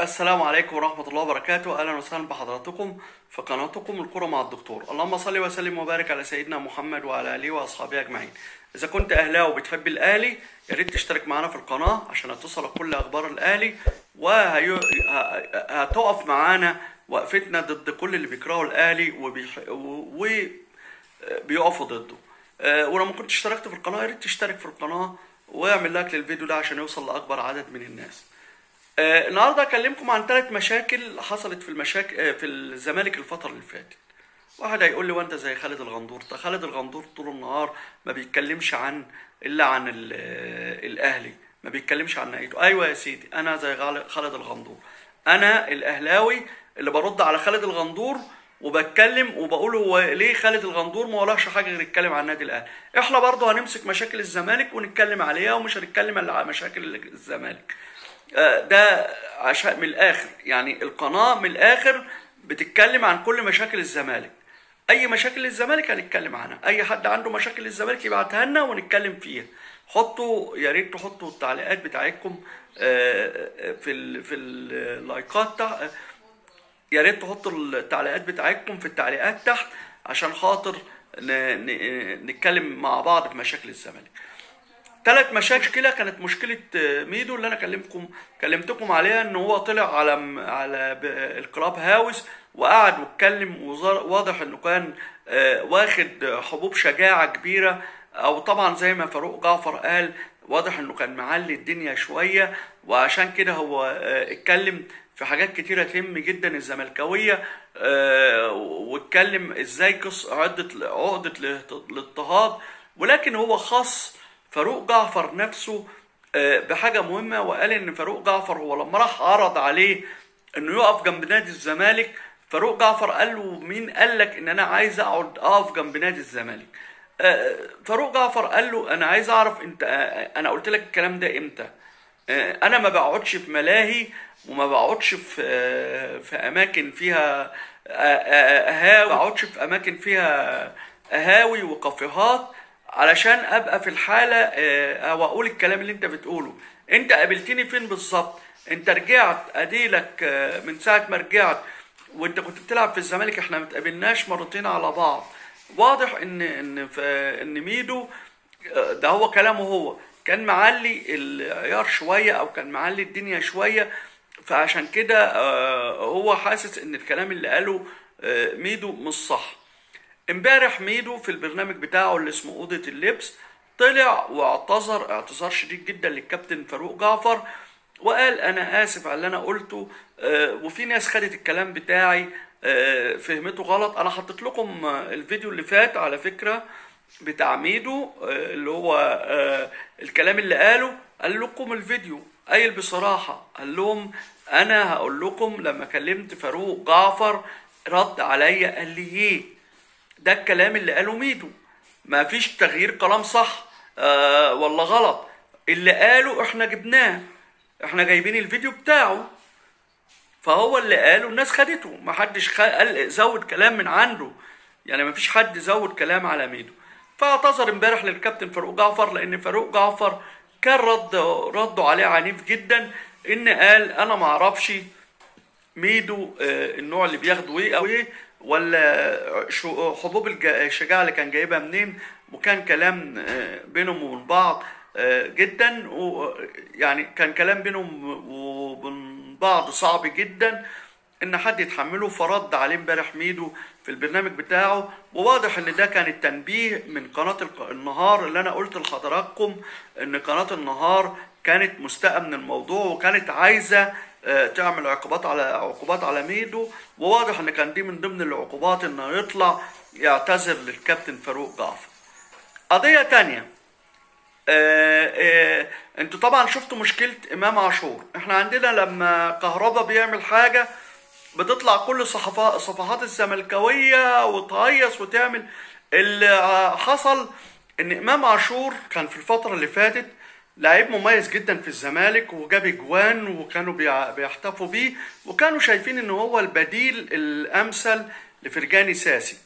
السلام عليكم ورحمة الله وبركاته أهلا وسهلا بحضراتكم في قناتكم الكرة مع الدكتور اللهم صل وسلم وبارك على سيدنا محمد وعلى آله وأصحابه أجمعين إذا كنت أهلاوي وبتحب الأهلي يا ريت تشترك معانا في القناة عشان تصلك كل أخبار الأهلي وهتقف معانا وقفتنا ضد كل اللي بيكرهوا الأهلي وبيح... و... بيقفوا ضده آه، ولو ما كنت اشتركت في القناة يا ريت تشترك في القناة واعمل لايك للفيديو ده عشان يوصل لأكبر عدد من الناس آه، النهارده اكلمكم عن ثلاث مشاكل حصلت في المشاكل آه، في الزمالك الفتره اللي فاتت واحد هيقول لي وانت زي خالد الغندور ده خالد الغندور طول النهار ما بيتكلمش عن الا عن ال- آه، الاهلي ما بيتكلمش عن نهايته ايوه يا سيدي انا زي غال- خالد الغندور انا الاهلاوي اللي برد على خالد الغندور وبتكلم وبقول هو ليه خالد الغندور ما وراش حاجه غير يتكلم عن النادي الاهلي احنا برضه هنمسك مشاكل الزمالك ونتكلم عليها ومش هنتكلم الا على مشاكل الزمالك آه، ده عشان من الاخر يعني القناه من الاخر بتتكلم عن كل مشاكل الزمالك اي مشاكل الزمالك هنتكلم عنها اي حد عنده مشاكل الزمالك يبعتها لنا ونتكلم فيها حطوا يا ريت تحطوا التعليقات بتاعتكم آه، آه، في ال في اللايكات تحت يا ريت تحطوا التعليقات بتاعتكم في التعليقات تحت عشان خاطر ن- ن- نتكلم مع بعض في مشاكل الزمالك ثلاث مشاكل كانت مشكله آه، ميدو اللي انا كلمكم كلمتكم عليها ان هو طلع على م- على ب- الكلاب هاوس وقعد واتكلم وظا- واضح انه كان آه، واخد حبوب شجاعه كبيره او طبعا زي ما فاروق جعفر قال واضح انه كان معلي الدنيا شويه وعشان كده هو آه، اتكلم في حاجات كتيره تهم جدا الزملكاويه آه، واتكلم ازاي قص عقده عقده الاهت- الاضطهاد ولكن هو خص فاروق جعفر نفسه آه، بحاجه مهمه وقال ان فاروق جعفر هو لما راح عرض عليه انه يقف جنب نادي الزمالك فاروق جعفر قال له مين قال لك ان انا عايز اقعد اقف جنب نادي الزمالك آه، فاروق جعفر قال له انا عايز اعرف انت آه، انا قلت لك الكلام ده امتى آه، انا ما بقعدش في ملاهي وما بقعدش في آه، في اماكن فيها آه، آه، اهاوي ما بقعدش في اماكن فيها اهاوي وكافيهات علشان ابقى في الحاله آه، او اقول الكلام اللي انت بتقوله انت قابلتني فين بالظبط انت رجعت اديلك آه، من ساعه ما رجعت وانت كنت بتلعب في الزمالك احنا ما اتقابلناش مرتين على بعض واضح ان ان ف- ان ميدو آه، ده هو كلامه هو كان معلي العيار شويه او كان معلي الدنيا شويه فعشان كده آه، هو حاسس ان الكلام اللي قاله آه، ميدو مش صح امبارح ميدو في البرنامج بتاعه اللي اسمه اوضه اللبس طلع واعتذر اعتذار شديد جدا للكابتن فاروق جعفر وقال انا اسف على اللي انا قلته آه، وفي ناس خدت الكلام بتاعي آه، فهمته غلط انا حطيت لكم آه، الفيديو اللي فات على فكره بتاع ميدو آه، اللي هو آه، الكلام اللي قاله قال لكم الفيديو قايل بصراحه قال لهم انا هقول لكم لما كلمت فاروق جعفر رد عليا قال لي ايه ده الكلام اللي قاله ميدو ما فيش تغيير كلام صح آه ولا غلط اللي قاله احنا جبناه احنا جايبين الفيديو بتاعه فهو اللي قاله الناس خدته ما حدش خ... قال زود كلام من عنده يعني ما فيش حد زود كلام على ميدو فاعتذر امبارح للكابتن فاروق جعفر لان فاروق جعفر كان رد رده عليه عنيف جدا ان قال انا ما اعرفش ميدو آه، النوع اللي بياخده ايه او ايه ولا شو- حبوب الج- الشجاعه اللي كان جايبها منين وكان كلام آه، بينهم وبين بعض آه، جدا ويعني كان كلام بينهم وبين بعض صعب جدا ان حد يتحمله فرد عليه امبارح ميدو في البرنامج بتاعه وواضح ان ده كان التنبيه من قناه الق- النهار اللي انا قلت لحضراتكم ان قناه النهار كانت مستاءه من الموضوع وكانت عايزه آه، تعمل عقوبات على عقوبات على ميدو وواضح ان كان دي من ضمن العقوبات انه يطلع يعتذر للكابتن فاروق جعفر قضيه تانية آه، آه، انتوا طبعا شفتوا مشكله امام عاشور احنا عندنا لما كهربا بيعمل حاجه بتطلع كل صحفا- صفحات الزملكاويه وتهيص وتعمل اللي حصل ان امام عاشور كان في الفتره اللي فاتت لعيب مميز جدا في الزمالك وجاب اجوان وكانوا بيع- بيحتفوا بيه وكانوا شايفين ان هو البديل الامثل لفرجاني ساسي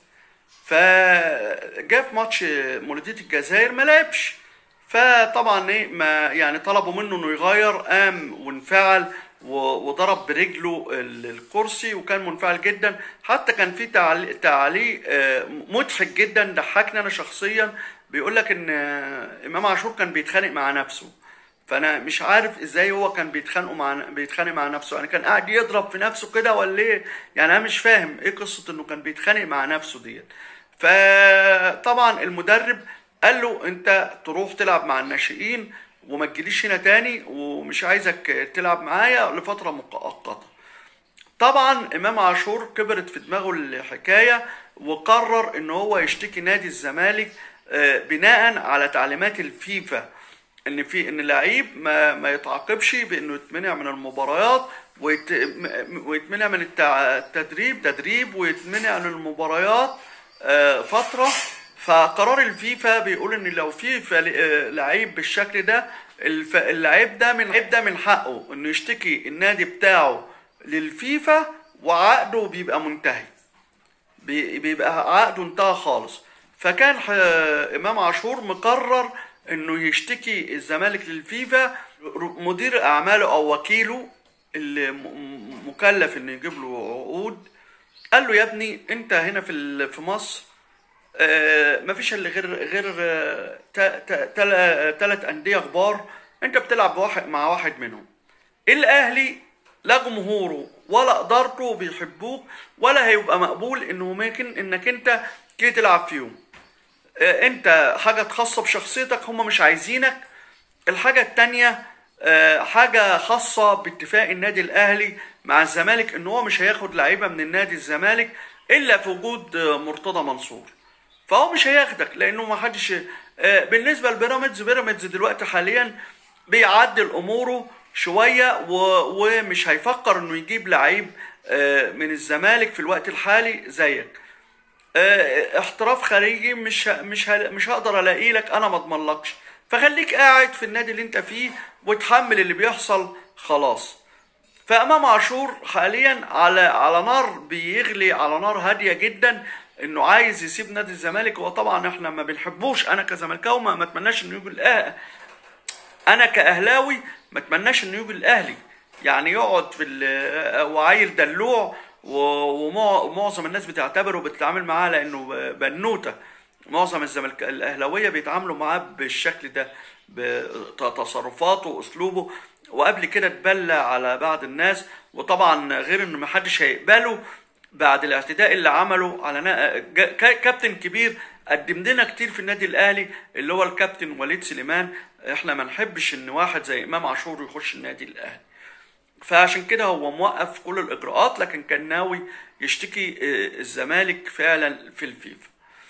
فجاء في ماتش مولودية الجزائر ما لعبش فطبعا ايه ما يعني طلبوا منه انه يغير قام وانفعل و- وضرب برجله ال- الكرسي وكان منفعل جدا حتى كان في تعليق تعليق آه، مضحك جدا ضحكني انا شخصيا بيقول لك ان آه، امام عاشور كان بيتخانق مع نفسه فانا مش عارف ازاي هو كان بيتخانقوا مع بيتخانق مع نفسه يعني كان قاعد يضرب في نفسه كده ولا ايه يعني انا مش فاهم ايه قصه انه كان بيتخانق مع نفسه ديت فطبعا المدرب قال له انت تروح تلعب مع الناشئين وما تجيليش هنا تاني ومش عايزك تلعب معايا لفتره مؤقته طبعا امام عاشور كبرت في دماغه الحكايه وقرر ان هو يشتكي نادي الزمالك آه، بناء على تعليمات الفيفا ان في ان اللعيب ما ما يتعاقبش بانه يتمنع من المباريات ويت م- ويتمنع من التع- التدريب تدريب ويتمنع من المباريات آه، فتره فقرار الفيفا بيقول ان لو في فل- آه، لعيب بالشكل ده الف- اللعيب ده من اللعيب ده من حقه انه يشتكي النادي بتاعه للفيفا وعقده بيبقى منتهي بي- بيبقى عقده انتهى خالص فكان ح- امام عاشور مقرر انه يشتكي الزمالك للفيفا ر- مدير اعماله او وكيله اللي م- م- مكلف انه يجيب له عقود قال له يا ابني انت هنا في ال- في مصر آه، مفيش الا غير غير آه، تا- تا- تل- تلات انديه كبار انت بتلعب واحد مع واحد منهم الاهلي لا جمهوره ولا ادارته بيحبوك ولا هيبقى مقبول انه ممكن انك انت تيجي تلعب فيهم آه، انت حاجه خاصه بشخصيتك هم مش عايزينك الحاجه التانية آه، حاجه خاصه باتفاق النادي الاهلي مع الزمالك ان هو مش هياخد لعيبه من النادي الزمالك الا في وجود آه، مرتضى منصور فهو مش هياخدك لانه ما حدش آه، بالنسبه لبيراميدز بيراميدز دلوقتي حاليا بيعدل اموره شويه و... ومش هيفكر انه يجيب لعيب آه، من الزمالك في الوقت الحالي زيك آه، احتراف خارجي مش ه- مش ه- مش هقدر الاقي لك انا ما اضمنلكش فخليك قاعد في النادي اللي انت فيه وتحمل اللي بيحصل خلاص فامام عاشور حاليا على على نار بيغلي على نار هاديه جدا انه عايز يسيب نادي الزمالك وطبعا احنا ما بنحبوش انا كزملكاوي ما ما اتمناش انه يجي الأه- انا كاهلاوي ما اتمناش انه يجي الاهلي يعني يقعد في ال- وعيل دلوع و- ومع- ومعظم الناس بتعتبره وبتتعامل معاه لانه ب- بنوته معظم الزملك الاهلاويه بيتعاملوا معاه بالشكل ده بتصرفاته واسلوبه وقبل كده اتبلى على بعض الناس وطبعا غير انه محدش هيقبله بعد الاعتداء اللي عمله على نا- جا- كا- كابتن كبير قدم لنا كتير في النادي الاهلي اللي هو الكابتن وليد سليمان احنا ما نحبش ان واحد زي امام عاشور يخش النادي الاهلي فعشان كده هو موقف كل الاجراءات لكن كان ناوي يشتكي آه، الزمالك فعلا في الفيفا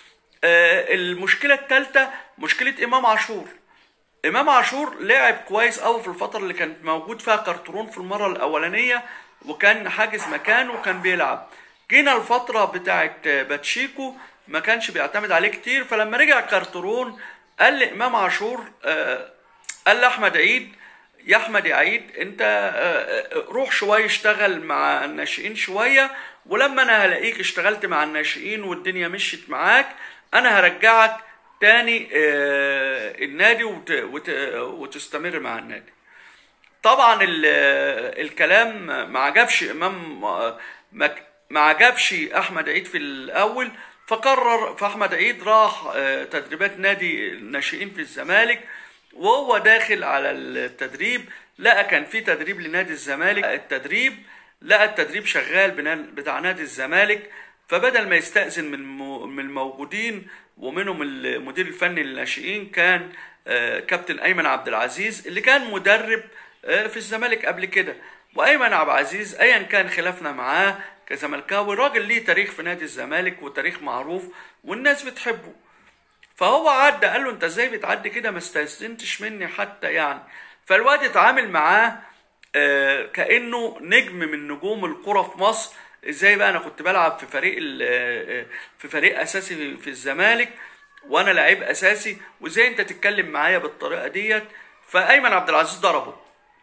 آه، المشكله الثالثه مشكله امام عاشور امام عاشور لعب كويس قوي في الفتره اللي كان موجود فيها كارترون في المره الاولانيه وكان حاجز مكانه وكان بيلعب جينا الفتره بتاعت باتشيكو ما كانش بيعتمد عليه كتير فلما رجع كارترون قال لامام عاشور آه، قال لاحمد عيد يا احمد يا عيد انت آه، آه، روح شويه اشتغل مع الناشئين شويه ولما انا هلاقيك اشتغلت مع الناشئين والدنيا مشيت معاك انا هرجعك تاني آه، النادي وت- وت- وتستمر مع النادي طبعا ال- الكلام ما عجبش امام ما ما عجبش احمد عيد في الاول فقرر فاحمد عيد راح آه، تدريبات نادي الناشئين في الزمالك وهو داخل على التدريب لقى كان في تدريب لنادي الزمالك التدريب لقى التدريب شغال بنا- بتاع نادي الزمالك فبدل ما يستأذن من مو- من الموجودين ومنهم المدير الفني للناشئين كان آه، كابتن ايمن عبد العزيز اللي كان مدرب آه، في الزمالك قبل كده وايمن عبد العزيز ايا كان خلافنا معاه كزملكاوي راجل ليه تاريخ في نادي الزمالك وتاريخ معروف والناس بتحبه فهو عدى قال له انت ازاي بتعدي كده ما استأذنتش مني حتى يعني فالواد اتعامل معاه آه، كانه نجم من نجوم الكرة في مصر ازاي بقى انا كنت بلعب في فريق ال- آه، آه، في فريق اساسي في- في الزمالك وانا لعيب اساسي وازاي انت تتكلم معايا بالطريقه ديت فايمن عبد العزيز ضربه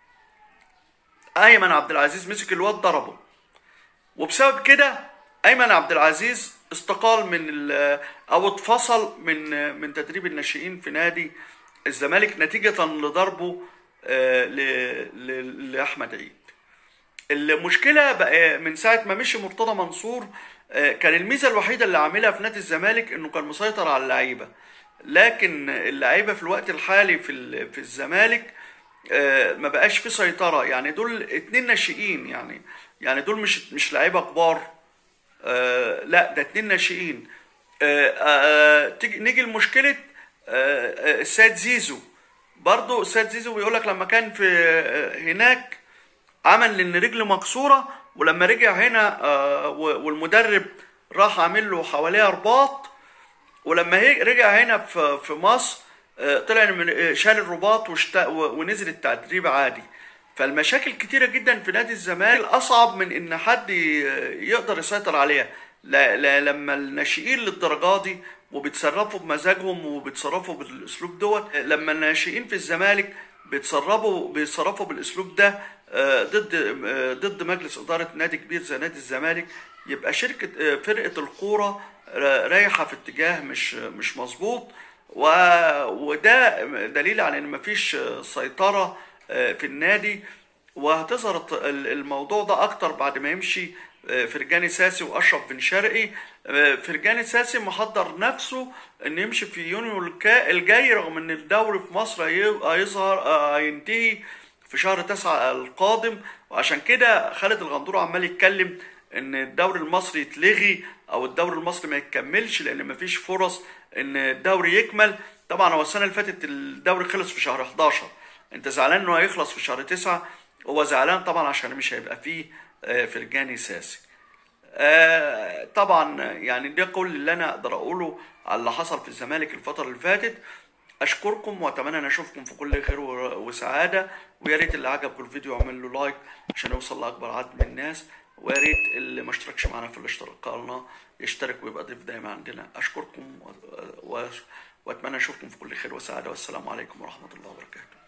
ايمن عبد العزيز مسك الواد ضربه وبسبب كده ايمن عبد العزيز استقال من ال- او اتفصل من من تدريب الناشئين في نادي الزمالك نتيجه لضربه آه، ل- ل- لاحمد عيد المشكله بقى من ساعه ما مشي مرتضى منصور آه، كان الميزه الوحيده اللي عاملها في نادي الزمالك انه كان مسيطر على اللعيبه لكن اللعيبه في الوقت الحالي في ال- في الزمالك آه، ما بقاش في سيطره يعني دول اتنين ناشئين يعني يعني دول مش مش لعيبه كبار آه، لا ده اتنين ناشئين آه، آه، تيجي نيجي لمشكله آه، آه، السيد زيزو برضو السيد زيزو بيقول لك لما كان في آه، هناك عمل ان رجله مكسوره ولما رجع هنا آه، و- والمدرب راح عامل له حواليها رباط ولما هي رجع هنا في في مصر آه، طلع من آه، شال الرباط واشت- و- ونزل التدريب عادي فالمشاكل كتيرة جدا في نادي الزمالك أصعب من إن حد ي- يقدر يسيطر عليها لا لا لما الناشئين للدرجة دي وبيتصرفوا بمزاجهم وبيتصرفوا بالأسلوب دوت لما الناشئين في الزمالك بيتصرفوا بيتصرفوا بالأسلوب ده آه، ضد آه، ضد مجلس إدارة نادي كبير زي نادي الزمالك يبقى شركة آه، فرقة الكورة را- رايحة في اتجاه مش مش مظبوط و- وده دليل على ان مفيش سيطرة آه، في النادي وهتظهر الت- ال- الموضوع ده اكتر بعد ما يمشي آه، فرجاني ساسي واشرف بن شرقي آه، فرجاني ساسي محضر نفسه ان يمشي في يونيو الكا- الجاي رغم ان الدوري في مصر هي- هيظهر آه، هينتهي في شهر تسعة القادم وعشان كده خالد الغندور عمال يتكلم ان الدوري المصري يتلغي او الدوري المصري ما يكملش لان مفيش فرص ان الدوري يكمل طبعا هو السنه اللي فاتت الدوري خلص في شهر 11 انت زعلان انه هيخلص في شهر 9 هو زعلان طبعا عشان مش هيبقى فيه آه، فرجاني ساسي آه، طبعا يعني ده كل اللي انا اقدر اقوله على اللي حصل في الزمالك الفتره اللي فاتت اشكركم واتمنى ان اشوفكم في كل خير و- وسعاده ويا ريت اللي عجبكم الفيديو يعمل له لايك عشان يوصل لاكبر عدد من الناس ويا ريت اللي ما اشتركش معانا في الاشتراك قناه يشترك ويبقى ضيف دايما عندنا اشكركم و... و... واتمنى اشوفكم في كل خير وسعاده والسلام عليكم ورحمه الله وبركاته